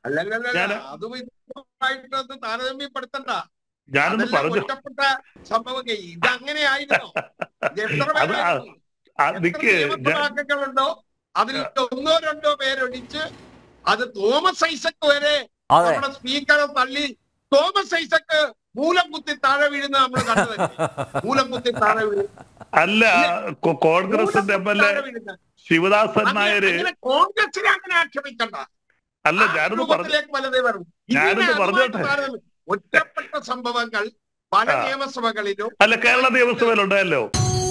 അല്ലല്ലല്ല ഞാന് അതും ഇതുമായിട്ട് അത് താരതമ്യപ്പെടുത്തണ്ട ഞാനൊന്ന് അതെല്ലാം പറഞ്ഞു ഒറ്റപ്പെട്ട സംഭവം ഇത് അങ്ങനെയായിരുന്നോ ഇത് എത്ര അത് ആ- പേരായിരുന്നു? ആ, എത്ര നിക്ക് ഞാൻ- നിയമസഭാംഗങ്ങളുണ്ടോ അതിൽ ഒന്നോ രണ്ടോ പേരൊഴിച്ച് അത് തോമസ് ഐസക് വരെ അതെ നമ്മുടെ സ്പീക്കറെ തള്ളി തോമസ് ഐസക് മൂലം കുത്തി താഴെ വീഴുന്ന നമ്മൾ കണ്ടതല്ലേ മൂലം കുത്തി താഴെ വീഴുന്ന അല്ല കോ- കോൺഗ്രസിന്റെ എം എൽ എ താഴെ വീഴുന്ന. ശിവദാസൻ അങ്ങനെ- നായര് അങ്ങനെ കോൺഗ്രസിനെ അങ്ങനെ ആക്ഷേപിക്കണ്ട അല്ല ഞാനൊന്ന് പറഞ്ഞു രൂപത്തിലേക്ക് വലതേ വരും ഞാനൊന്ന് ഇതിനെ പറഞ്ഞോട്ടെ. അതുമായിട്ട് താരതമ്യം. ഒറ്റപ്പെട്ട സംഭവങ്ങൾ പല ആ. നിയമസഭകളിലും അല്ല കേരള നിയമസഭയിൽ ഉണ്ടായല്ലോ